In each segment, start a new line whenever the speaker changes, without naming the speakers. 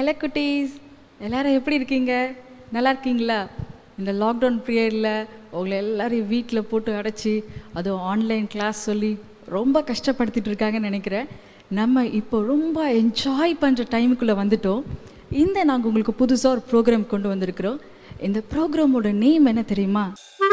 hello குட்டீஸ் எல்லாரும் எப்படி இருக்கீங்க நல்லா இருக்கீங்களா இந்த லாக்டவுன் பீரியடில் உங்களை எல்லாரையும் வீட்டில் போட்டு அடைச்சி அதுவும் ஆன்லைன் கிளாஸ் சொல்லி ரொம்ப கஷ்டப்படுத்திட்டு இருக்காங்கன்னு நினைக்கிறேன் நம்ம இப்போ ரொம்ப என்ஜாய் பண்ணுற டைமுக்குள்ளே வந்துட்டோம் இந்த நாங்கள் உங்களுக்கு புதுசாக ஒரு ப்ரோக்ராம் கொண்டு வந்திருக்கிறோம் இந்த ப்ரோக்ராமோட நேம் என்ன தெரியுமா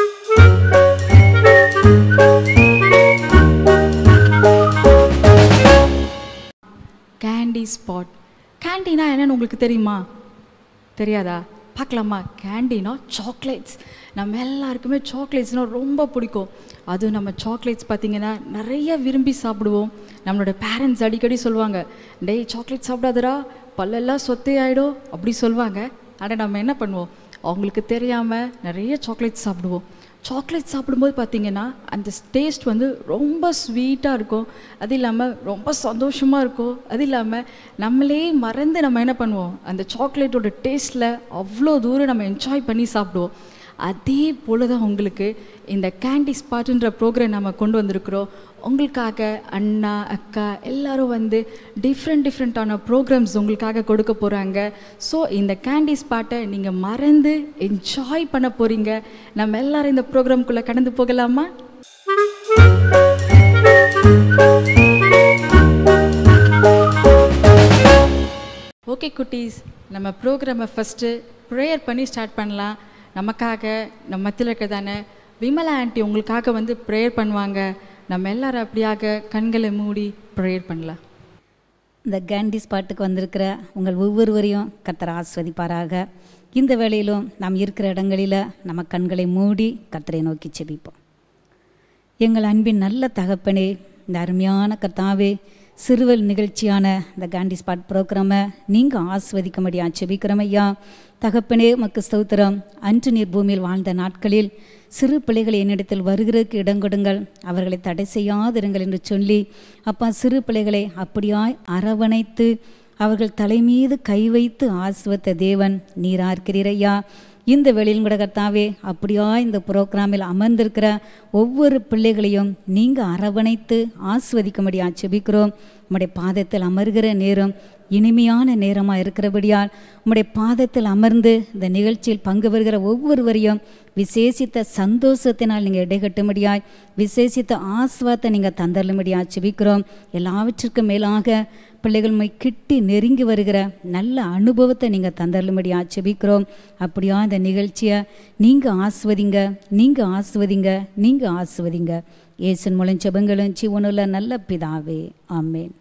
கேண்டி ஸ்பாட் கேண்டினா என்னன்னு உங்களுக்கு தெரியுமா தெரியாதா பார்க்கலாமா கேண்டினா சாக்லேட்ஸ் நம்ம எல்லாருக்குமே சாக்லேட்ஸ்னால் ரொம்ப பிடிக்கும் அதுவும் நம்ம சாக்லேட்ஸ் பார்த்திங்கன்னா நிறைய விரும்பி சாப்பிடுவோம் நம்மளோட பேரண்ட்ஸ் அடிக்கடி சொல்லுவாங்க டேய் சாக்லேட் சாப்பிடாதடா பல்லெல்லாம் சொத்தே ஆகிடும் அப்படி சொல்லுவாங்க ஆனால் நம்ம என்ன பண்ணுவோம் அவங்களுக்கு தெரியாமல் நிறைய சாக்லேட்ஸ் சாப்பிடுவோம் சாக்லேட் சாப்பிடும்போது பார்த்தீங்கன்னா அந்த டேஸ்ட் வந்து ரொம்ப ஸ்வீட்டாக இருக்கும் அது இல்லாமல் ரொம்ப சந்தோஷமாக இருக்கும் அது இல்லாமல் நம்மளே மறந்து நம்ம என்ன பண்ணுவோம் அந்த சாக்லேட்டோட டேஸ்ட்டில் அவ்வளோ தூரம் நம்ம என்ஜாய் பண்ணி சாப்பிடுவோம் அதே போல தான் உங்களுக்கு இந்த கேண்டி ஸ்பாட்டுன்ற ப்ரோக்ராம் நம்ம கொண்டு வந்திருக்கிறோம் உங்களுக்காக அண்ணா அக்கா எல்லாரும் வந்து டிஃப்ரெண்ட் டிஃப்ரெண்ட்டான ப்ரோக்ராம்ஸ் உங்களுக்காக கொடுக்க போகிறாங்க ஸோ இந்த கேண்டி ஸ்பாட்டை நீங்கள் மறந்து என்ஜாய் பண்ண போகிறீங்க நம்ம எல்லாரும் இந்த ப்ரோக்ராம்குள்ளே கடந்து போகலாமா ஓகே குட்டீஸ் நம்ம ப்ரோக்ராமை ஃபஸ்ட்டு ப்ரேயர் பண்ணி ஸ்டார்ட் பண்ணலாம் நமக்காக நம்ம மத்தியில் இருக்கிறதான விமலா ஆண்டி உங்களுக்காக வந்து ப்ரேயர் பண்ணுவாங்க நம்ம எல்லாரும் அப்படியாக கண்களை மூடி ப்ரேயர் பண்ணலாம்
இந்த கேண்டி ஸ்பாட்டுக்கு வந்திருக்கிற உங்கள் ஒவ்வொருவரையும் கர்த்தர் ஆஸ்வதிப்பாராக இந்த வேளையிலும் நாம் இருக்கிற இடங்களில் நம்ம கண்களை மூடி கர்த்தரை நோக்கி செபிப்போம் எங்கள் அன்பின் நல்ல தகப்பனே இந்த அருமையான கர்த்தாவே சிறுவல் நிகழ்ச்சியான இந்த காண்டி ஸ்பாட் ப்ரோக்ராமை நீங்கள் ஆஸ்வதிக்கும்படியா செபிக்கிறோம் ஐயா தகப்பனே மக்கு ஸ்தோத்திரம் அன்று நீர் பூமியில் வாழ்ந்த நாட்களில் சிறு பிள்ளைகளை என்னிடத்தில் வருகிறதுக்கு இடம் கொடுங்கள் அவர்களை தடை செய்யாதிருங்கள் என்று சொல்லி அப்பா சிறு பிள்ளைகளை அப்படியாய் அரவணைத்து அவர்கள் தலைமீது கை வைத்து ஆசுவத்த தேவன் நீரார்க்கிறீரையா இந்த வெளியில் கூட கர்த்தாவே அப்படியா இந்த புரோகிராமில் அமர்ந்திருக்கிற ஒவ்வொரு பிள்ளைகளையும் நீங்கள் அரவணைத்து ஆஸ்வதிக்கும்படியா செபிக்கிறோம் உம்முடைய பாதத்தில் அமர்கிற நேரம் இனிமையான நேரமாக இருக்கிறபடியால் உம்முடைய பாதத்தில் அமர்ந்து இந்த நிகழ்ச்சியில் பங்கு பெறுகிற ஒவ்வொருவரையும் விசேஷித்த சந்தோஷத்தினால் நீங்கள் இடைகட்டும்படியாய் விசேஷித்த ஆஸ்வாத்தை நீங்கள் தந்தருளும்படியா செபிக்கிறோம் எல்லாவற்றிற்கும் மேலாக பிள்ளைகள் மை கிட்டி நெருங்கி வருகிற நல்ல அனுபவத்தை நீங்கள் தந்தருளும்படியா செபிக்கிறோம் அப்படியா இந்த நிகழ்ச்சியை நீங்கள் ஆஸ்வதிங்க நீங்கள் ஆஸ்வதிங்க நீங்கள் ஆஸ்வதிங்க ஏசன் மூலம் செபங்களும் சிவனுள்ள நல்ல பிதாவே ஆமேன்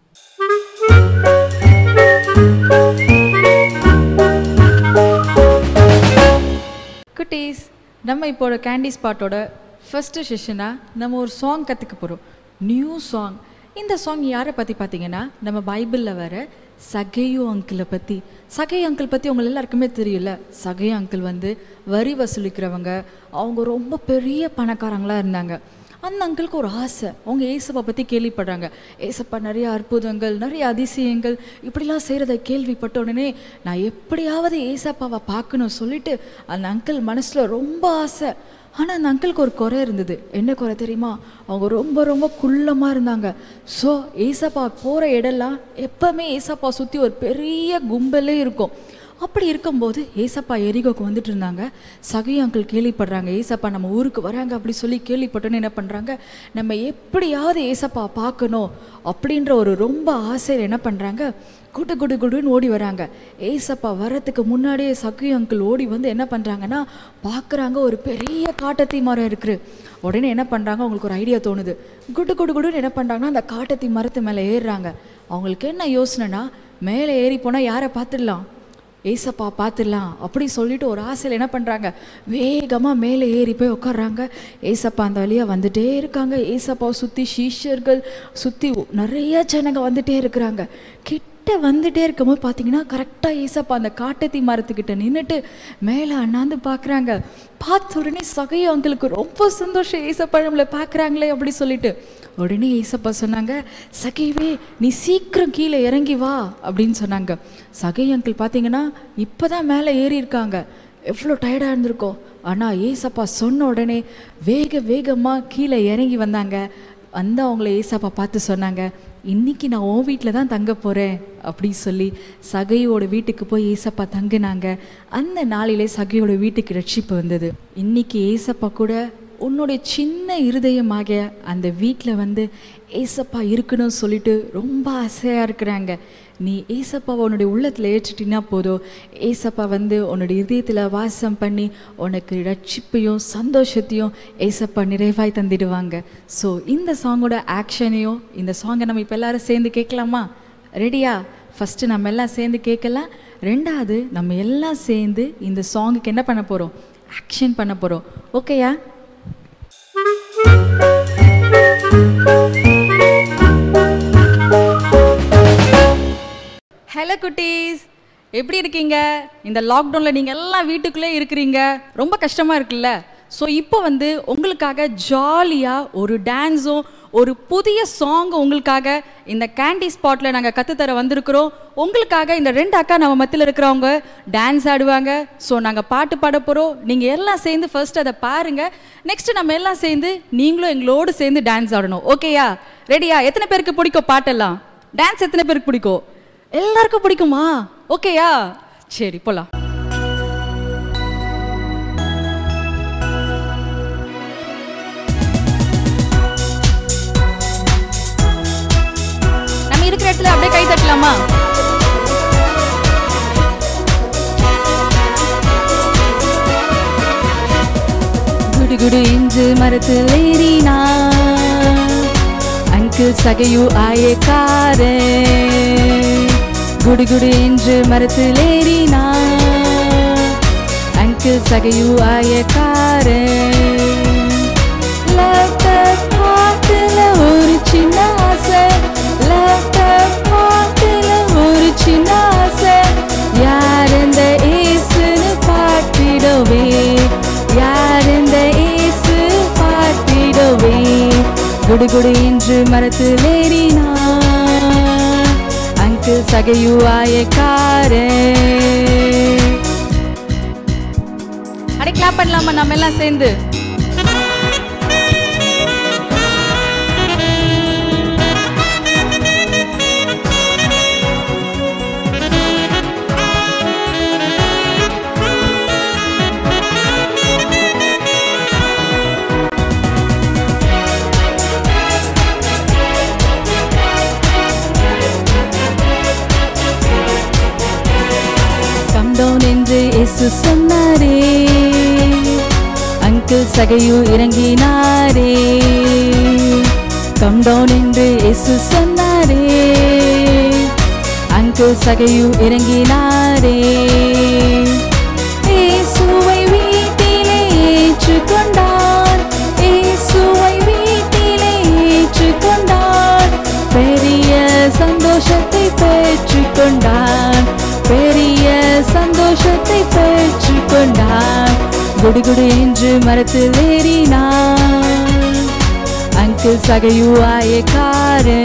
குட்டீஸ் நம்ம இப்போட கேண்டி ஸ்பாட்டோட ஃபஸ்ட்டு செஷனாக நம்ம ஒரு சாங் கற்றுக்க போகிறோம் நியூ சாங் இந்த சாங் யாரை பற்றி பார்த்தீங்கன்னா நம்ம பைபிளில் வர சகையு அங்கிளை பற்றி சகை அங்கிள் பற்றி உங்கள் எல்லாருக்குமே தெரியல சகை அங்கிள் வந்து வரி வசூலிக்கிறவங்க அவங்க ரொம்ப பெரிய பணக்காரங்களாக இருந்தாங்க அந்த அங்கிளுக்கு ஒரு ஆசை அவங்க ஏசப்பா பற்றி கேள்விப்படுறாங்க ஏசப்பா நிறைய அற்புதங்கள் நிறைய அதிசயங்கள் இப்படிலாம் செய்கிறத கேள்விப்பட்ட உடனே நான் எப்படியாவது ஏசப்பாவை பார்க்கணும் சொல்லிட்டு அந்த அங்கிள் மனசில் ரொம்ப ஆசை ஆனால் அந்த அங்கிளுக்கு ஒரு குறை இருந்தது என்ன குறை தெரியுமா அவங்க ரொம்ப ரொம்ப குள்ளமாக இருந்தாங்க ஸோ ஏசப்பா போகிற இடம்லாம் எப்போவுமே ஏசப்பா சுற்றி ஒரு பெரிய கும்பலே இருக்கும் அப்படி இருக்கும்போது ஏசப்பா எரிகோக்கு வந்துட்டு இருந்தாங்க சகை அங்கிள் கேள்விப்படுறாங்க ஏசப்பா நம்ம ஊருக்கு வராங்க அப்படி சொல்லி கேள்விப்பட்டோன்னு என்ன பண்ணுறாங்க நம்ம எப்படியாவது ஏசப்பா பார்க்கணும் அப்படின்ற ஒரு ரொம்ப ஆசையில் என்ன பண்ணுறாங்க குடு குடு குடுன்னு ஓடி வராங்க ஏசப்பா வரத்துக்கு முன்னாடியே சகை அங்கிள் ஓடி வந்து என்ன பண்ணுறாங்கன்னா பார்க்குறாங்க ஒரு பெரிய காட்டத்தி மரம் இருக்குது உடனே என்ன பண்ணுறாங்க அவங்களுக்கு ஒரு ஐடியா தோணுது குடு குடு குடுன்னு என்ன பண்ணுறாங்கன்னா அந்த காட்டத்தி மரத்து மேலே ஏறுறாங்க அவங்களுக்கு என்ன யோசனைனா மேலே ஏறி போனால் யாரை பார்த்துடலாம் ஏசப்பா பார்த்துடலாம் அப்படி சொல்லிட்டு ஒரு ஆசையில் என்ன பண்ணுறாங்க வேகமாக மேலே ஏறி போய் உட்காடுறாங்க ஏசப்பா அந்த வழியாக வந்துட்டே இருக்காங்க ஏசப்பாவை சுற்றி சீஷர்கள் சுற்றி நிறைய ஜனங்க வந்துட்டே இருக்கிறாங்க கிட்ட வந்துட்டே இருக்கும்போது பார்த்தீங்கன்னா கரெக்டாக ஏசப்பா அந்த காட்டத்தி மரத்துக்கிட்ட நின்றுட்டு மேலே அண்ணாந்து பார்க்குறாங்க பார்த்த உடனே சகையோ அங்களுக்கு ரொம்ப சந்தோஷம் ஏசப்பா நம்மளை பார்க்குறாங்களே அப்படி சொல்லிட்டு உடனே ஏசப்பா சொன்னாங்க சகைவே நீ சீக்கிரம் கீழே இறங்கி வா அப்படின்னு சொன்னாங்க சகை அங்கிள் பார்த்தீங்கன்னா இப்போ தான் மேலே ஏறி இருக்காங்க எவ்வளோ டயர்டாக இருந்திருக்கோம் ஆனால் ஏசப்பா சொன்ன உடனே வேக வேகமாக கீழே இறங்கி வந்தாங்க வந்து அவங்கள ஏசப்பா பார்த்து சொன்னாங்க இன்னைக்கு நான் உன் வீட்டில் தான் தங்க போகிறேன் அப்படி சொல்லி சகையோட வீட்டுக்கு போய் ஏசப்பா தங்குனாங்க அந்த நாளிலே சகையோட வீட்டுக்கு ரட்சிப்பு வந்தது இன்னைக்கு ஏசப்பா கூட உன்னுடைய சின்ன இருதயமாக அந்த வீட்டில் வந்து ஏசப்பா இருக்கணும்னு சொல்லிட்டு ரொம்ப ஆசையாக இருக்கிறாங்க நீ ஏசப்பாவை உன்னுடைய உள்ளத்தில் ஏற்றிட்டினா போதும் ஏசப்பா வந்து உன்னுடைய இதயத்தில் வாசம் பண்ணி உனக்கு ரட்சிப்பையும் சந்தோஷத்தையும் ஏசப்பா நிறைவாய் தந்திடுவாங்க ஸோ இந்த சாங்கோட ஆக்ஷனையும் இந்த சாங்கை நம்ம இப்போ எல்லாரும் சேர்ந்து கேட்கலாமா ரெடியா ஃபஸ்ட்டு நம்ம எல்லாம் சேர்ந்து கேட்கலாம் ரெண்டாவது நம்ம எல்லாம் சேர்ந்து இந்த சாங்குக்கு என்ன பண்ண போகிறோம் ஆக்ஷன் பண்ண போகிறோம் ஓகேயா ஹலோ குட்டீஸ் எப்படி இருக்கீங்க இந்த லாக்டவுனில் நீங்கள் எல்லாம் வீட்டுக்குள்ளே இருக்கிறீங்க ரொம்ப கஷ்டமாக இருக்குல்ல ஸோ இப்போ வந்து உங்களுக்காக ஜாலியாக ஒரு டான்ஸும் ஒரு புதிய சாங் உங்களுக்காக இந்த கேண்டி ஸ்பாட்டில் நாங்கள் கற்றுத்தர வந்திருக்கிறோம் உங்களுக்காக இந்த ரெண்டு அக்கா நம்ம மத்தியில் இருக்கிறவங்க டான்ஸ் ஆடுவாங்க ஸோ நாங்கள் பாட்டு பாட போகிறோம் நீங்கள் எல்லாம் சேர்ந்து ஃபர்ஸ்ட் அதை பாருங்கள் நெக்ஸ்ட் நம்ம எல்லாம் சேர்ந்து நீங்களும் எங்களோடு சேர்ந்து டான்ஸ் ஆடணும் ஓகேயா ரெடியா எத்தனை பேருக்கு பிடிக்கும் பாட்டெல்லாம் டான்ஸ் எத்தனை பேருக்கு பிடிக்கும் எல்லாருக்கும் பிடிக்குமா ஓகேயா சரி போலாம் நம்ம இருக்கிற இடத்துல அப்படியே கை தட்டலாமா குடு குடு இன்று மரத்தில் ஏறினா அங்கிள் சகையு ஆயக்காரே குடு குடு என்று மரத்தில் ஏறினா அங்கிள் சகையு ஆயக்காரே லேப்டாப் பாட்டுல ஒரு சின்ன ஆசை லேப்டாப் பாட்டுல ஒரு சின்ன ஆசை யார் இந்த ஏசுன்னு பாட்டிடவே யார் இந்த ஏசு பாட்டிடவே குடு குடு என்று மரத்தில் ஏறினா அங்கிள் சகையு ஆயக்காரே அடே கிளாப் பண்ணலாமா நம்ம எல்லாம் சேர்ந்து கம் டவுன் என்று இயேசு சொன்னாரே அங்கிள் சகையு இறங்கினாரே கம் டவுன் என்று இயேசு சொன்னாரே அங்கிள் சகையு இறங்கினாரே இயேசுவை வீட்டிலே ஏற்றுக்கொண்டார் இயேசுவை வீட்டிலே ஏற்றுக்கொண்டார் பெரிய சந்தோஷத்தை பெற்றுக்கொண்டான் பெரிய சந்தோஷத்தை பெற்றுக்கொண்டான் குடு குடு என்று மரத்தில் ஏறினான் அங்கிள் சகையு ஆயக்காரே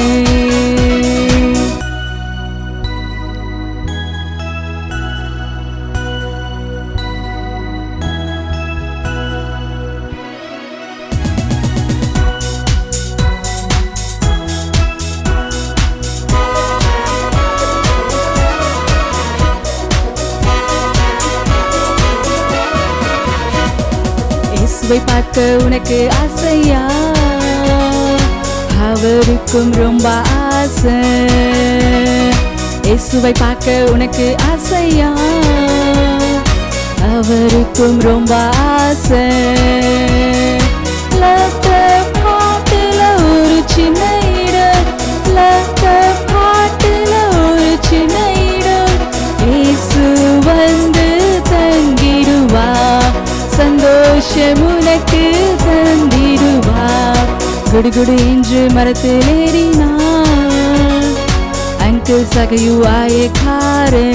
இயேசுவை பார்க்க உனக்கு ஆசையா அவருக்கும் ரொம்ப ஆசை இயேசுவை பார்க்க உனக்கு ஆசையா அவருக்கும் ரொம்ப ஆசை லேப்டாப் பாட்டுல ஒரு சின்ன இடம் லேப்டாப் பாட்டுல ஒரு சின்ன இடம் இயேசு வந்து தங்கிடுவா சந்தோஷம் உனக்கு தந்திடுவா குடு குடு என்று மரத்தில் ஏறினான் அங்கிள் சகையு ஆயக்காரே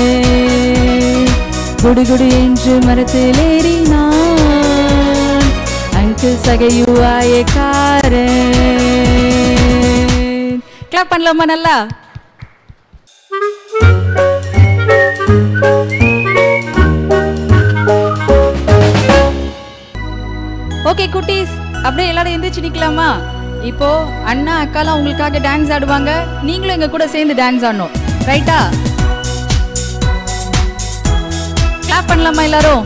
குடு குடு என்று மரத்தில் ஏறினான் அங்கிள் சகையு ஆயக்காரே கிளாப் பண்ணலாமா நல்லா ஓகே குட்டீஸ் அப்படியே எல்லாரும் எந்திரிச்சு நிக்கலாமா இப்போ அண்ணா அக்காலாம் உங்களுக்காக டான்ஸ் ஆடுவாங்க நீங்களும் எங்க கூட சேர்ந்து டான்ஸ் ஆடணும் ரைட்டா கிளாப் பண்ணலாமா எல்லாரும்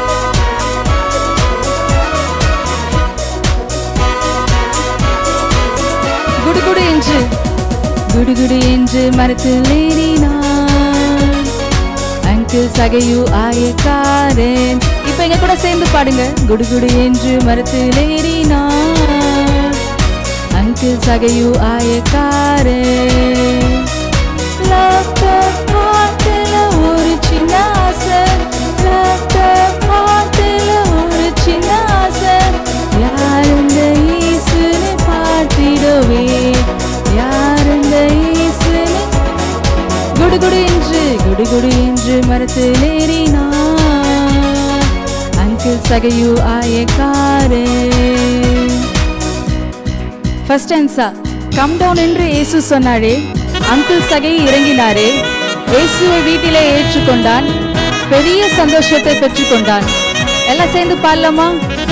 குடுகுடு என்று குடுகுடு என்று மரத்தில் ஏறினான் அங்கிள் சகையு ஆயக்காரன் இப்ப எங்க கூட சேர்ந்து பாடுங்க குடுகுடு என்று மரத்தில் ஏறினான் அங்கிள் சகையு ஆயக்காரன் Laptop பாட்டுல ஒரு சின்ன ஆசை Laptop பாட்டுல ஒரு சின்ன ஆசை யார் இந்த ஈசுன்னு பாட்டிடுவே யார் இந்த ஈசுன்னு குடுகுடு என்று குடுகுடு என்று மரத்தில் ஏறினான் அங்கிள் சகையு ஆயக்காரே ஃபர்ஸ்ட் ஆன்சர் கம் டவுன் என்று இயேசு சொன்னாரே அங்கிள் சகை இறங்கினாரே இயேசுவை வீட்டிலே ஏற்றுக்கொண்டான் பெரிய சந்தோஷத்தை பெற்றுக்கொண்டான் எல்லாம் சேர்ந்து பாடலாமா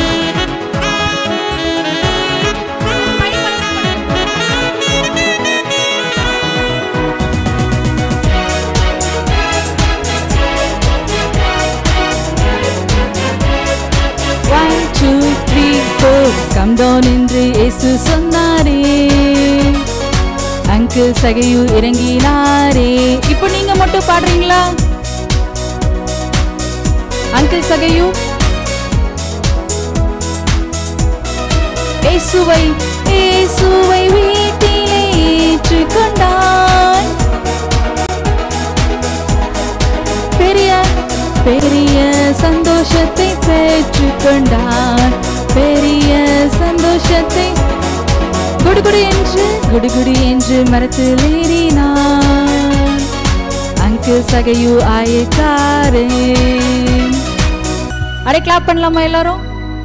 one two three four come down என்று இயேசு சொன்னாரே அங்கிள் சகையு இறங்கினாரே இப்போ நீங்க மட்டும் பாடுறீங்களா அங்கிள் சகையு இயேசுவை இயேசுவை வீட்டிலே ஏற்றுக்கொண்டான் பெரிய பெரிய சந்தோஷத்தை பெற்றுக்கொண்டான் பெரிய சந்தோஷத்தை குடுகுடு என்று குடுகுடு என்று மரத்தில் ஏறினான் அங்கிள் சகையு ஆயக்காரே அடே கிளாப் பண்ணலாமா எல்லாரும்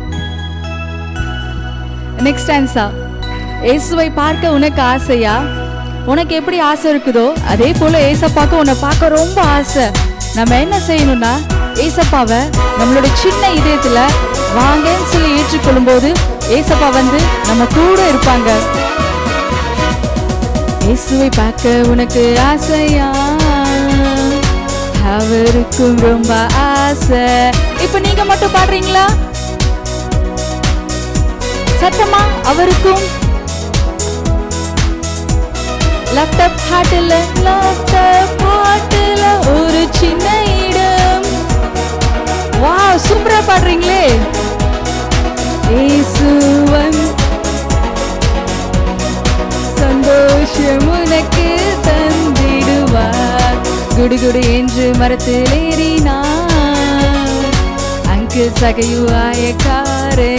நெக்ஸ்ட் ஆன்சர் இயேசுவை பார்க்க உனக்கு ஆசையா உனக்கு எப்படி ஆசை இருக்குதோ அதே போல ஏசப்பாக்கு உன்னை பார்க்க ரொம்ப ஆசை நம்ம என்ன செய்யணும்னா ஏசப்பாவை நம்மளோட சின்ன இதயத்துல வாங்கன்னு சொல்லி ஏற்றுக்கொள்ளும் போது ஏசப்பா வந்து நம்ம கூட இருப்பாங்க இயேசுவை பார்க்க உனக்கு ஆசையா அவருக்கும் ரொம்ப ஆசை இப்ப நீங்க மட்டும் பாடுறீங்களா சத்தமா அவருக்கும் லேப்டாப் ஹாட்டில் லேப்டாப் ஹாட்டில் ஒரு சின்ன இடம் வா சூப்பரா பாடுறீங்களே இயேசுவன் சந்தோஷம் உனக்கு தந்திடுவார் குடுகுடு என்று மரத்தில் ஏறினார் அங்கு சகையுவாயக்காரே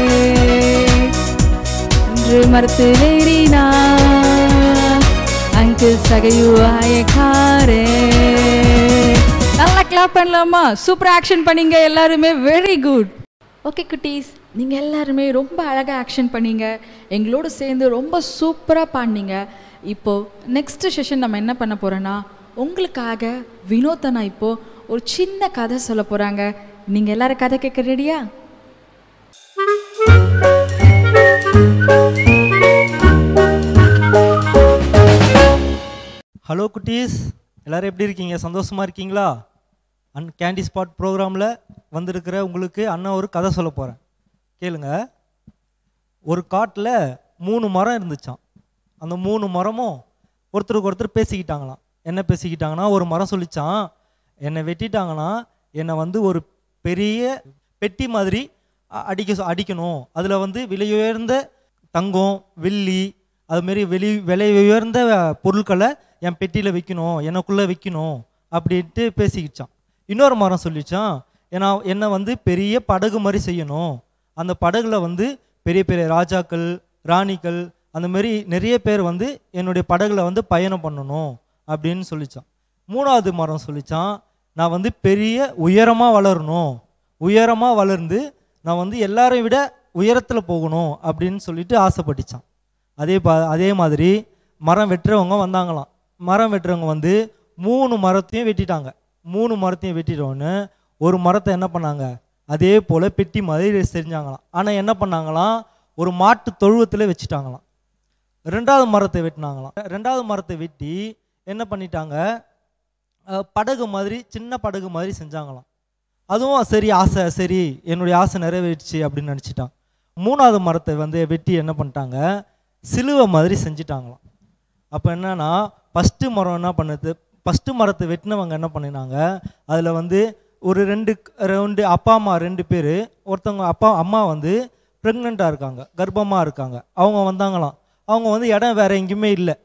என்று மரத்தில் ஏறினார் அங்கு சகையுவாயக்காரே நல்லா கிளாப் பண்ணலாமா சூப்பர் ஆக்ஷன் பண்ணீங்க எல்லாருமே வெரி குட் ஓகே குட்டீஸ் நீங்கள் எல்லாருமே ரொம்ப அழகாக ஆக்ஷன் பண்ணீங்க எங்களோட சேர்ந்து ரொம்ப சூப்பராக பாடினீங்க இப்போது நெக்ஸ்ட் செஷன் நம்ம என்ன பண்ண போகிறோன்னா உங்களுக்காக வினோத்தனா இப்போது ஒரு சின்ன கதை சொல்ல போகிறாங்க நீங்கள் எல்லாரும் கதை கேட்க ரெடியா
ஹலோ குட்டீஸ் எல்லாரும் எப்படி இருக்கீங்க சந்தோஷமா இருக்கீங்களா அன் கேண்டி ஸ்பாட் ப்ரோக்ராமில் வந்திருக்கிற உங்களுக்கு அண்ணன் ஒரு கதை சொல்ல போகிறேன் கேளுங்க ஒரு காட்டில் மூணு மரம் இருந்துச்சாம் அந்த மூணு மரமும் ஒருத்தருக்கு ஒருத்தர் பேசிக்கிட்டாங்களாம் என்ன பேசிக்கிட்டாங்கன்னா ஒரு மரம் சொல்லிச்சான் என்னை வெட்டிட்டாங்கன்னா என்னை வந்து ஒரு பெரிய பெட்டி மாதிரி அ- அடிக்க சொ- அடிக்கணும் அதில் வந்து விலையுயர்ந்த தங்கம் வெள்ளி அதுமாரி வெளி விலை உயர்ந்த அஹ், பொருட்களை என் பெட்டியில் வைக்கணும் எனக்குள்ளே வைக்கணும் அப்படின்ட்டு பேசிக்கிச்சான் இன்னொரு மரம் சொல்லிச்சான் ஏன்னா என்னை வந்து பெரிய படகு மாதிரி செய்யணும் அந்த படகுல வந்து பெரிய பெரிய ராஜாக்கள் ராணிகள் அந்த மாதிரி நிறைய பேர் வந்து என்னுடைய படகுல வந்து பயணம் பண்ணணும் அப்படின்னு சொல்லிச்சான் மூணாவது மரம் சொல்லிச்சான் நான் வந்து பெரிய உயரமாக வளரணும் உயரமாக வளர்ந்து நான் வந்து எல்லாரையும் விட உயரத்தில் போகணும் அப்படின்னு சொல்லிட்டு ஆசைப்பட்டுச்சான் அதே பா அதே மாதிரி மரம் வெட்டுறவங்க வந்தாங்களாம் மரம் வெட்டுறவங்க வந்து மூணு மரத்தையும் வெட்டிட்டாங்க மூணு மரத்தையும் வெட்டிட்டோன்னு ஒரு மரத்தை என்ன பண்ணாங்க அதே போல் பெட்டி மாதிரி செஞ்சாங்களாம் ஆனால் என்ன பண்ணாங்களாம் ஒரு மாட்டு தொழுவத்தில் வச்சுட்டாங்களாம் ரெண்டாவது மரத்தை வெட்டினாங்களாம் ரெண்டாவது மரத்தை வெட்டி என்ன பண்ணிட்டாங்க அஹ், படகு மாதிரி சின்ன படகு மாதிரி செஞ்சாங்களாம் அதுவும் சரி ஆசை சரி என்னுடைய ஆசை நிறைவேறிச்சு அப்படின்னு நினச்சிட்டான் மூணாவது மரத்தை வந்து வெட்டி என்ன பண்ணிட்டாங்க சிலுவை மாதிரி செஞ்சிட்டாங்களாம் அப்போ என்னன்னா ஃபஸ்ட்டு மரம் என்ன பண்ணுது ஃபஸ்ட்டு மரத்தை வெட்டினவங்க என்ன பண்ணினாங்க அதில் வந்து ஒரு ரெண்டு ரெண்டு அப்பா அம்மா ரெண்டு பேர் ஒருத்தவங்க அப்பா அம்மா வந்து ப்ரெக்னெண்ட்டாக இருக்காங்க கர்ப்பமாக இருக்காங்க அவங்க வந்தாங்களாம் அவங்க வந்து இடம் வேறு எங்கேயுமே இல்லை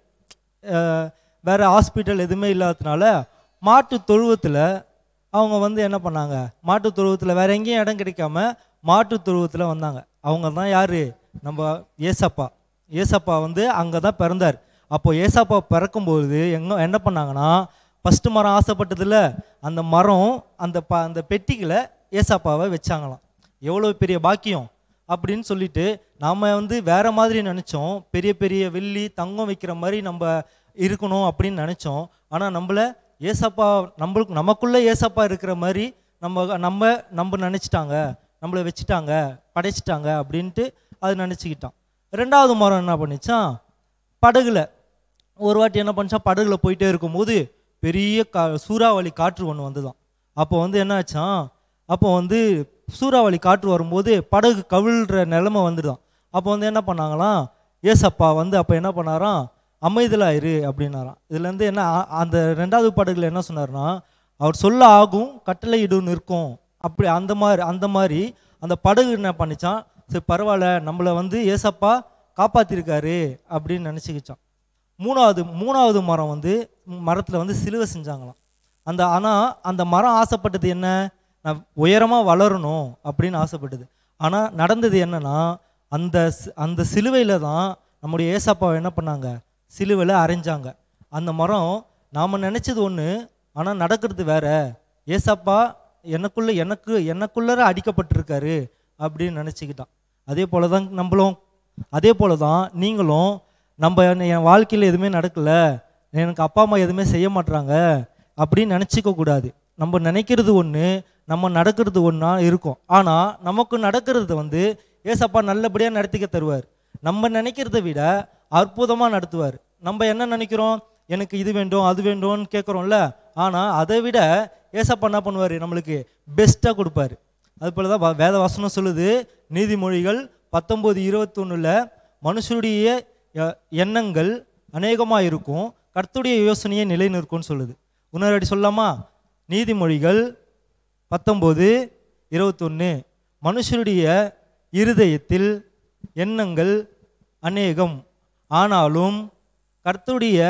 வேறு ஹாஸ்பிட்டல் எதுவுமே இல்லாததுனால மாட்டு தொழுவத்தில் அவங்க வந்து என்ன பண்ணாங்க மாட்டு தொழுவத்தில் வேற எங்கேயும் இடம் கிடைக்காம மாட்டு தொழுவத்தில் வந்தாங்க அவங்க தான் யார் நம்ம ஏசப்பா ஏசப்பா வந்து அங்கே தான் பிறந்தார் அப்போ ஏசப்பா பிறக்கும்போது எங்க என்ன பண்ணாங்கன்னா ஃபஸ்ட்டு மரம் ஆசைப்பட்டதில்ல அந்த மரம் அந்த ப அந்த பெட்டிகளை ஏசப்பாவை வச்சாங்களாம் எவ்வளோ பெரிய பாக்கியம் அப்படின்னு சொல்லிட்டு நாம் வந்து வேற மாதிரி நினச்சோம் பெரிய பெரிய வெள்ளி தங்கம் வைக்கிற மாதிரி நம்ம இருக்கணும் அப்படின்னு நினச்சோம் ஆனால் நம்மள ஏசப்பா நம்மளுக்கு நமக்குள்ளே ஏசப்பா இருக்கிற மாதிரி நம்ம நம்ம நம்ம நினச்சிட்டாங்க நம்மளை வச்சுட்டாங்க படைச்சிட்டாங்க அப்படின்ட்டு அது நினச்சிக்கிட்டான் ரெண்டாவது மரம் என்ன பண்ணிச்சான் படகுல ஒரு வாட்டி என்ன பண்ணிச்சா படகுல போயிட்டே இருக்கும்போது பெரிய கா சூறாவளி காற்று ஒன்று வந்துதான் அப்போ வந்து என்ன ஆச்சான் அப்போ வந்து சூறாவளி காற்று வரும்போது படகு கவிழ்ற நிலைமை வந்துடுதான் அப்போ வந்து என்ன பண்ணாங்களாம் ஏசப்பா வந்து அப்போ என்ன பண்ணாராம் அமைதலா இரு அப்படின்னாராம் இதுலேருந்து என்ன ஆ- அந்த ரெண்டாவது படகுல என்ன சொன்னார்னா அவர் சொல்ல ஆகும் கட்டளை இடும் நிற்கும் அப்படி அந்த மாதிரி அந்த மாதிரி அந்த படகு என்ன பண்ணிச்சான் சரி பரவாயில்ல நம்மளை வந்து ஏசப்பா காப்பாத்திருக்காரு அப்படின்னு நினச்சிக்கிச்சான் மூணாவது மூணாவது மரம் வந்து மரத்தில் வந்து சிலுவை செஞ்சாங்களாம் அந்த ஆனால் அந்த மரம் ஆசைப்பட்டது என்ன நான் உயரமாக வளரணும் அப்படின்னு ஆசைப்பட்டது ஆனால் நடந்தது என்னன்னா அந்த சி- அந்த சிலுவையில் தான் நம்முடைய ஏசப்பாவை என்ன பண்ணாங்க சிலுவையில் அரைஞ்சாங்க அந்த மரம் நாம் நினச்சது ஒன்று ஆனால் நடக்கிறது வேற ஏசப்பா எனக்குள்ள எனக்கு எனக்குள்ளர அடிக்கப்பட்டிருக்காரு அப்படின்னு நினச்சிக்கிட்டான் அதே போல தான் நம்மளும் அதே போல தான் நீங்களும் நம்ம என்ன- என் வாழ்க்கையில் எதுவுமே நடக்கல எனக்கு அப்பா அம்மா எதுவுமே செய்ய மாட்றாங்க அப்படின்னு நினச்சிக்க கூடாது நம்ம நினைக்கிறது ஒன்று நம்ம நடக்கிறது ஒன்றா இருக்கும் ஆனால் நமக்கு நடக்கிறது வந்து ஏசப்பா நல்லபடியாக நடத்திக்க தருவார் நம்ம நினைக்கிறத விட அற்புதமாக நடத்துவார் நம்ம என்ன நினைக்கிறோம் எனக்கு இது வேண்டும் அது வேண்டும்னு கேட்குறோம்ல ஆனால் அதை விட ஏசப்பா என்ன பண்ணுவார் நம்மளுக்கு பெஸ்ட்டாக கொடுப்பாரு அது போல தான் வ- வேத வசனம் சொல்லுது நீதிமொழிகள் பத்தொம்போது இருபத்தொன்னுல மனுஷருடைய எ- எண்ணங்கள் அநேகமாக இருக்கும் கர்த்தருடைய யோசனையே நிலை நிற்கும்னு சொல்லுது இன்னொரு வாட்டி சொல்லலாமா நீதிமொழிகள் பத்தொம்போது இருபத்தொன்று மனுஷருடைய இருதயத்தில் எண்ணங்கள் அநேகம் ஆனாலும் கர்த்தருடைய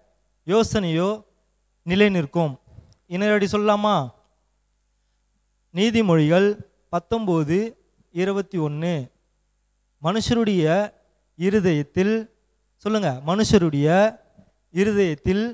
யோசனையோ நிலை நிற்கும் இன்னொரு சொல்லலாமா நீதிமொழிகள் பத்தொம்போது இருபத்தி ஒன்று மனுஷருடைய இருதயத்தில் சொல்லுங்க மனுஷருடைய இருதயத்தில்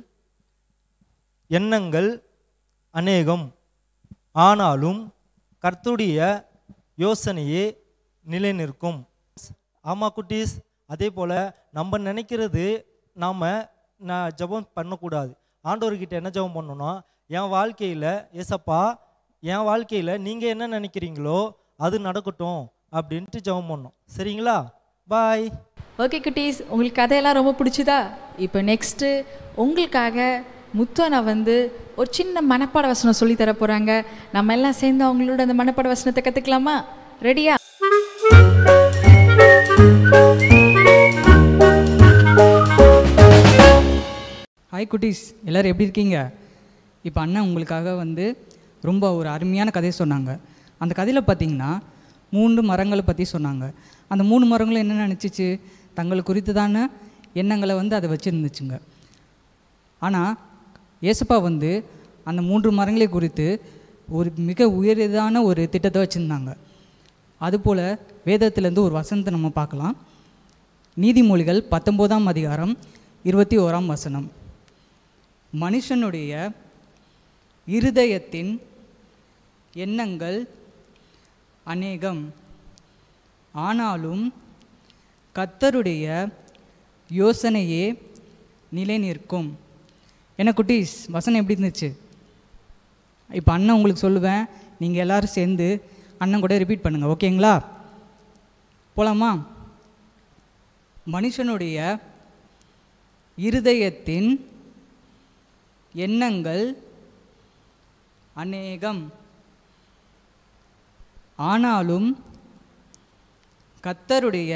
எண்ணங்கள் அநேகம் ஆனாலும் கர்த்தருடைய யோசனையே நிலை நிற்கும் ஆமாம் குட்டீஸ் அதே போல் நம்ம நினைக்கிறது நாம் நான் ஜெபம் பண்ணக்கூடாது ஆண்டவர்கிட்ட என்ன ஜெபம் பண்ணணும்னா என் வாழ்க்கையில் ஏசப்பா என் வாழ்க்கையில் நீங்கள் என்ன நினைக்கிறீங்களோ அது நடக்கட்டும் அப்படின்ட்டு ஜெபம் பண்ணணும் சரிங்களா பாய்
ஓகே குட்டீஸ் உங்களுக்கு கதையெல்லாம் ரொம்ப பிடிச்சதா இப்போ நெக்ஸ்ட்டு உங்களுக்காக முத்துவனா வந்து ஒரு சின்ன மனப்பாட வசனம் சொல்லி தர போகிறாங்க நம்ம எல்லாம் சேர்ந்து அவங்களோட அந்த மனப்பாட வசனத்தை கற்றுக்கலாமா ரெடியா
ஹாய் குட்டீஸ் எல்லோரும் எப்படி இருக்கீங்க இப்போ அண்ணன் உங்களுக்காக வந்து ரொம்ப ஒரு அருமையான கதையை சொன்னாங்க அந்த கதையில் பார்த்தீங்கன்னா மூன்று மரங்களை பற்றி சொன்னாங்க அந்த மூணு மரங்களும் என்ன நினச்சிச்சு தங்களை குறித்ததான எண்ணங்களை வந்து அதை வச்சுருந்துச்சுங்க ஆனால் ஏசப்பா வந்து அந்த மூன்று மரங்களை குறித்து ஒரு மிக உயர்தான ஒரு திட்டத்தை வச்சுருந்தாங்க அதுபோல் வேதத்திலேருந்து ஒரு வசனத்தை நம்ம பார்க்கலாம் நீதிமொழிகள் பத்தொம்போதாம் அதிகாரம் இருபத்தி ஓராம் வசனம் மனுஷனுடைய இருதயத்தின் எண்ணங்கள் அநேகம் ஆனாலும் கர்த்தருடைய யோசனையே நிலை நிற்கும் என்ன குட்டீஸ் வசனம் எப்படி இருந்துச்சு இப்போ அண்ணன் உங்களுக்கு சொல்லுவேன் நீங்கள் எல்லாரும் சேர்ந்து அண்ணன் கூட ரிப்பீட் பண்ணுங்கள் ஓகேங்களா போலாமா மனுஷனுடைய இருதயத்தின் எண்ணங்கள் அநேகம் ஆனாலும் கத்தருடைய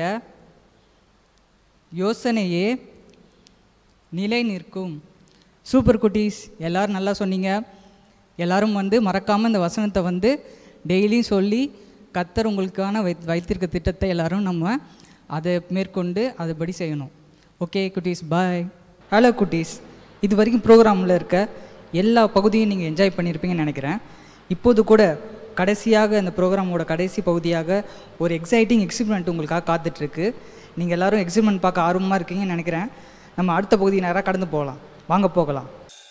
யோசனையே நிலை நிற்கும் சூப்பர் குட்டீஸ் எல்லாரும் நல்லா சொன்னீங்க எல்லாரும் வந்து மறக்காமல் இந்த வசனத்தை வந்து டெய்லியும் சொல்லி கத்தர் உங்களுக்கான வை வைத்திருக்க திட்டத்தை எல்லாரும் நம்ம அதை மேற்கொண்டு அதுபடி செய்யணும் ஓகே குட்டீஸ் பாய் ஹலோ குட்டீஸ் இது வரைக்கும் ப்ரோக்ராமில் இருக்க எல்லா பகுதியும் நீங்கள் என்ஜாய் பண்ணியிருப்பீங்கன்னு நினைக்கிறேன் இப்போது கூட கடைசியாக இந்த ப்ரோக்ராமோட கடைசி பகுதியாக ஒரு எக்ஸைட்டிங் எக்ஸிபிமெண்ட் உங்களுக்காக காத்துட்ருக்கு நீங்கள் எல்லாரும் எக்ஸிபிமெண்ட் பார்க்க ஆர்வமாக இருக்கீங்கன்னு நினைக்கிறேன் நம்ம அடுத்த பகுதி நேராக கடந்து போகலாம் வாங்க போகலாம்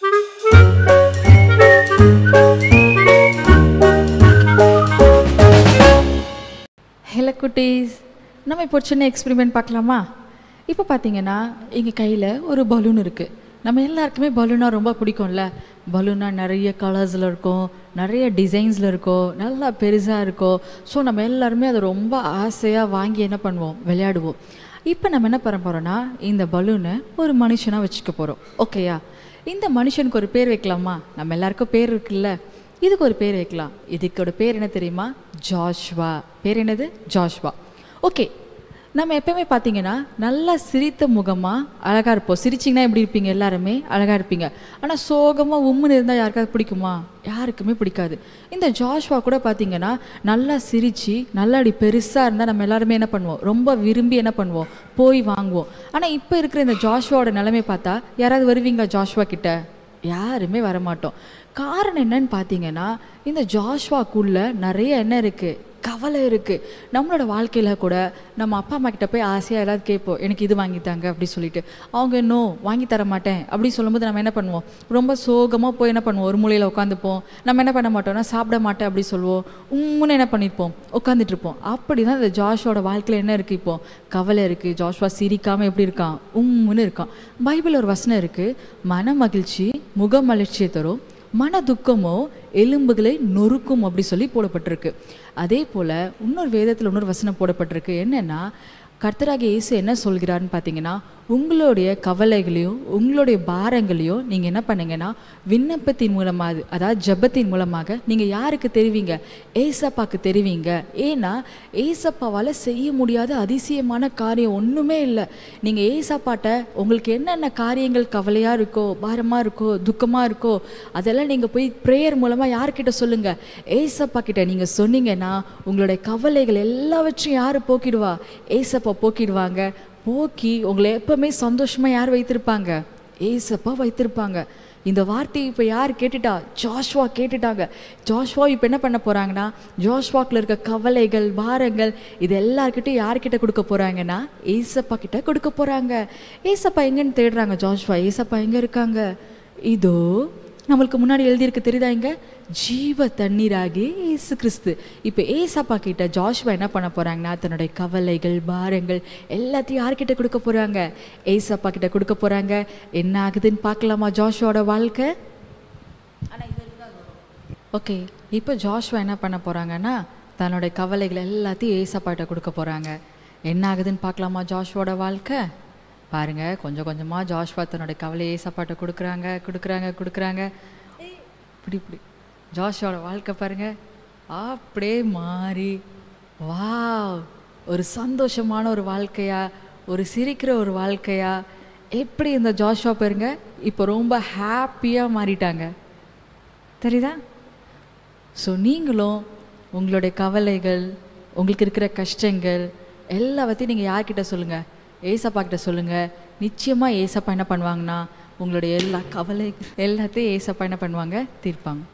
ஹலோ குட்டீஸ் நம்ம இப்போ ஒரு சின்ன எக்ஸ்பெரிமெண்ட் பார்க்கலாமா இப்போ பார்த்தீங்கன்னா எங்கள் கையில் ஒரு பலூன் இருக்குது நம்ம எல்லாருக்குமே பலூனா ரொம்ப பிடிக்கும்ல பலூனா நிறைய கலர்ஸில் இருக்கும் நிறைய டிசைன்ஸில் இருக்கும் நல்லா பெருசாக இருக்கும் ஸோ நம்ம எல்லாருமே அதை ரொம்ப ஆசையாக வாங்கி என்ன பண்ணுவோம் விளையாடுவோம் இப்போ நம்ம என்ன பண்ண போகிறோன்னா இந்த பலூனை ஒரு மனுஷனாக வச்சுக்க போகிறோம் ஓகேயா இந்த மனுஷனுக்கு ஒரு பேர் வைக்கலாமா நம்ம எல்லாருக்கும் பேர் இருக்குல்ல இதுக்கு ஒரு பேர் வைக்கலாம் இதுக்கோட பேர் என்ன தெரியுமா ஜாஷ்வா பேர் என்னது ஜாஷ்வா ஓகே நம்ம எப்பயுமே பார்த்தீங்கன்னா நல்லா சிரித்த முகமாக அழகாக இருப்போம் சிரிச்சிங்கன்னா எப்படி இருப்பீங்க எல்லாருமே அழகாக இருப்பீங்க ஆனால் சோகமாக உம்முன்னு இருந்தால் யாருக்காவது பிடிக்குமா யாருக்குமே பிடிக்காது இந்த ஜாஷ்வா கூட பார்த்தீங்கன்னா நல்லா சிரித்து நல்லா அப்படி பெருசாக இருந்தால் நம்ம எல்லாருமே என்ன பண்ணுவோம் ரொம்ப விரும்பி என்ன பண்ணுவோம் போய் வாங்குவோம் ஆனால் இப்போ இருக்கிற இந்த ஜாஷ்வாவோட நிலைமை பார்த்தா யாராவது வருவீங்களா ஜாஷ்வா கிட்ட யாருமே வரமாட்டோம் காரணம் என்னன்னு பார்த்தீங்கன்னா இந்த ஜாஷ்வாக்குள்ள நிறைய என்ன இருக்குது கவலை இருக்குது நம்மளோட வாழ்க்கையில் கூட நம்ம அப்பா அம்மா கிட்ட போய் ஆசையாக ஏதாவது கேட்போம் எனக்கு இது வாங்கித்தாங்க அப்படி சொல்லிட்டு அவங்க நோ வாங்கி தர மாட்டேன் அப்படி சொல்லும்போது நம்ம என்ன பண்ணுவோம் ரொம்ப சோகமாக போய் என்ன பண்ணுவோம் ஒரு மூலையில் உட்காந்துப்போம் நம்ம என்ன பண்ண மாட்டோம்னா சாப்பிட மாட்டேன் அப்படி சொல்லுவோம் உம்முன்னு என்ன பண்ணியிருப்போம் உட்காந்துட்டு இருப்போம் அப்படி தான் இந்த ஜாஷோட வாழ்க்கையில் என்ன இருக்குது இப்போ கவலை இருக்குது ஜாஷ்வா சிரிக்காமல் எப்படி இருக்கான் உம்முன்னு இருக்கான் பைபிள் ஒரு வசனம் இருக்குது மன மகிழ்ச்சி முகமலர்ச்சியை தரும் மன துக்கமோ எலும்புகளை நொறுக்கும் அப்படி சொல்லி போடப்பட்டிருக்கு அதே போல் இன்னொரு வேதத்தில் இன்னொரு வசனம் போடப்பட்டிருக்கு என்னென்னா கர்த்தராகிய இயேசு என்ன சொல்கிறாருன்னு பார்த்தீங்கன்னா உங்களுடைய கவலைகளையும் உங்களுடைய பாரங்களையும் நீங்கள் என்ன பண்ணுங்கன்னா விண்ணப்பத்தின் மூலமாக அதாவது ஜெபத்தின் மூலமாக நீங்கள் யாருக்கு தெரிவிங்க ஏசப்பாக்கு தெரிவிங்க ஏன்னா ஏசப்பாவால் செய்ய முடியாத அதிசயமான காரியம் ஒன்றுமே இல்லை நீங்கள் ஏசப்பாட்ட உங்களுக்கு என்னென்ன காரியங்கள் கவலையாக இருக்கோ பாரமாக இருக்கோ துக்கமாக இருக்கோ அதெல்லாம் நீங்கள் போய் ப்ரேயர் மூலமாக யார்கிட்ட சொல்லுங்கள் ஏசப்பா கிட்ட நீங்கள் சொன்னீங்கன்னா உங்களுடைய கவலைகள் எல்லாவற்றையும் யார் போக்கிடுவா ஏசப்பா போக்கிடுவாங்க போக்கி உங்களை எப்பவுமே சந்தோஷமாக யார் வைத்திருப்பாங்க ஏசப்பா வைத்திருப்பாங்க இந்த வார்த்தையை இப்போ யார் கேட்டுட்டா ஜாஷ்வா கேட்டுட்டாங்க ஜாஷ்வா இப்போ என்ன பண்ண போகிறாங்கன்னா ஜாஷ்வாக்கில் இருக்க கவலைகள் பாரங்கள் இது எல்லார்கிட்டையும் யார்கிட்ட கொடுக்க போகிறாங்கன்னா ஏசப்பா கிட்ட கொடுக்க போகிறாங்க ஏசப்பா எங்கன்னு தேடுறாங்க ஜாஷ்வா ஏசப்பா எங்கே இருக்காங்க இதோ நம்மளுக்கு முன்னாடி எழுதியிருக்கு தெரியுதா இங்க ஜீவ தண்ணீராகி ஏசு கிறிஸ்து இப்போ ஏசப்பா கிட்ட ஜாஷ்வா என்ன பண்ண போறாங்கன்னா தன்னுடைய கவலைகள் பாரங்கள் எல்லாத்தையும் யார்கிட்ட கொடுக்க போறாங்க ஏசப்பா கிட்ட கொடுக்க போறாங்க என்ன ஆகுதுன்னு பார்க்கலாமா ஜாஷ்வாவோட வாழ்க்கை ஓகே இப்போ ஜாஷ்வா என்ன பண்ண போறாங்கன்னா தன்னுடைய கவலைகள் எல்லாத்தையும் ஏசப்பாட்ட கொடுக்க போறாங்க என்ன ஆகுதுன்னு பார்க்கலாமா ஜாஷ்வாவோட வாழ்க்கை பாருங்க கொஞ்சம் கொஞ்சமா ஜாஷ்வா தன்னுடைய கவலையை ஏசப்பாட்ட கொடுக்குறாங்க கொடுக்குறாங்க கொடுக்குறாங்க இப்படி இப்படி ஜாஷ்வாவோட வாழ்க்கை பாருங்க அப்படியே மாறி வாவ் ஒரு சந்தோஷமான ஒரு வாழ்க்கையா ஒரு சிரிக்கிற ஒரு வாழ்க்கையா எப்படி இந்த ஜாஷ்வா பாருங்க இப்போ ரொம்ப ஹாப்பியாக மாறிட்டாங்க தெரியுதா ஸோ நீங்களும் உங்களுடைய கவலைகள் உங்களுக்கு இருக்கிற கஷ்டங்கள் எல்லாவற்றையும் நீங்கள் யார்கிட்ட சொல்லுங்கள் ஏசப்பா கிட்ட சொல்லுங்கள் நிச்சயமாக ஏசப்பா என்ன பண்ணுவாங்கன்னா உங்களுடைய எல்லா கவலை எல்லாத்தையும் ஏசப்பா என்ன பண்ணுவாங்க தீர்ப்பாங்க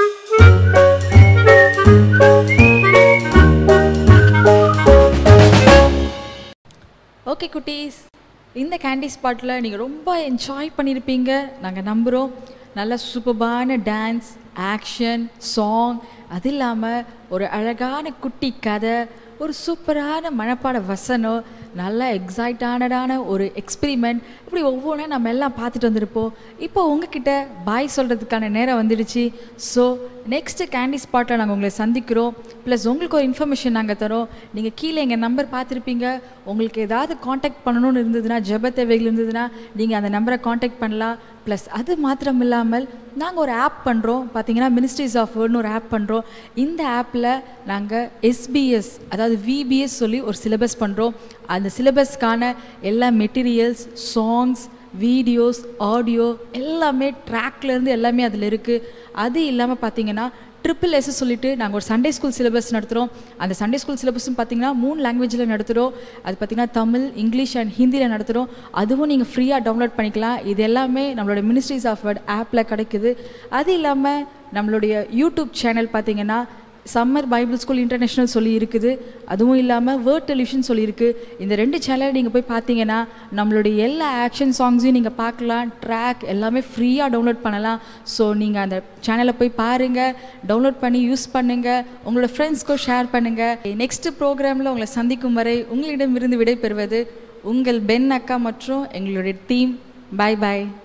ஓகே குட்டீஸ் இந்த கேண்டி ஸ்பாட்டில் நீங்கள் ரொம்ப என்ஜாய் பண்ணியிருப்பீங்க நாங்கள் நம்புகிறோம் நல்ல சூப்பர்பான டான்ஸ் ஆக்ஷன் சாங் அது இல்லாமல் ஒரு அழகான குட்டி கதை ஒரு சூப்பரான மனப்பாட வசனம் நல்ல எக்ஸைட்டானடான ஒரு எக்ஸ்பிரிமெண்ட் இப்படி ஒவ்வொன்றும் நம்ம எல்லாம் பார்த்துட்டு வந்திருப்போம் இப்போ உங்ககிட்ட பாய் சொல்கிறதுக்கான நேரம் வந்துடுச்சு ஸோ நெக்ஸ்ட் கேண்டி ஸ்பாட்டில் நாங்கள் உங்களை சந்திக்கிறோம் ப்ளஸ் உங்களுக்கு ஒரு இன்ஃபர்மேஷன் நாங்கள் தரோம் நீங்கள் கீழே எங்கள் நம்பர் பார்த்துருப்பீங்க உங்களுக்கு ஏதாவது காண்டாக்ட் பண்ணணும்னு இருந்ததுன்னா ஜெப தேவைகள் இருந்ததுன்னா நீங்கள் அந்த நம்பரை காண்டாக்ட் பண்ணலாம் ப்ளஸ் அது மாத்திரம் இல்லாமல் நாங்கள் ஒரு ஆப் பண்ணுறோம் பார்த்தீங்கன்னா மினிஸ்ட்ரிஸ் ஆஃப் வேர்ட்னு ஒரு ஆப் பண்ணுறோம் இந்த ஆப்பில் நாங்கள் எஸ்பிஎஸ் அதாவது விபிஎஸ் சொல்லி ஒரு சிலபஸ் பண்ணுறோம் அந்த சிலபஸ்க்கான எல்லா மெட்டீரியல்ஸ் சாங்ஸ் வீடியோஸ் ஆடியோ எல்லாமே ட்ராக்லேருந்து எல்லாமே அதில் இருக்குது அது இல்லாமல் பார்த்தீங்கன்னா ட்ரிபிள் எஸ் சொல்லிட்டு நாங்கள் ஒரு சண்டே ஸ்கூல் சிலபஸ் நடத்துகிறோம் அந்த சண்டே ஸ்கூல் சிலபஸும் பார்த்தீங்கன்னா மூணு லாங்குவேஜில் நடத்துகிறோம் அது பார்த்தீங்கன்னா தமிழ் இங்கிலீஷ் அண்ட் ஹிந்தியில் நடத்துகிறோம் அதுவும் நீங்கள் ஃப்ரீயாக டவுன்லோட் பண்ணிக்கலாம் இது எல்லாமே நம்மளோட மினிஸ்ட்ரிஸ் ஆஃப் வேர்ட் ஆப்பில் கிடைக்குது அது இல்லாமல் நம்மளுடைய யூடியூப் சேனல் பார்த்தீங்கன்னா சம்மர் பைபிள் ஸ்கூல் இன்டர்நேஷ்னல் சொல்லி இருக்குது அதுவும் இல்லாமல் வேர்ட் டெலிவிஷன் சொல்லியிருக்கு இந்த ரெண்டு சேனல் நீங்கள் போய் பார்த்தீங்கன்னா நம்மளுடைய எல்லா ஆக்ஷன் சாங்ஸையும் நீங்கள் பார்க்கலாம் ட்ராக் எல்லாமே ஃப்ரீயாக டவுன்லோட் பண்ணலாம் ஸோ நீங்கள் அந்த சேனலை போய் பாருங்கள் டவுன்லோட் பண்ணி யூஸ் பண்ணுங்கள் உங்களோட ஃப்ரெண்ட்ஸ்க்கும் ஷேர் பண்ணுங்கள் நெக்ஸ்ட் ப்ரோக்ராமில் உங்களை சந்திக்கும் வரை உங்களிடமிருந்து விடை பெறுவது உங்கள் பென் அக்கா மற்றும் எங்களுடைய டீம் பை பை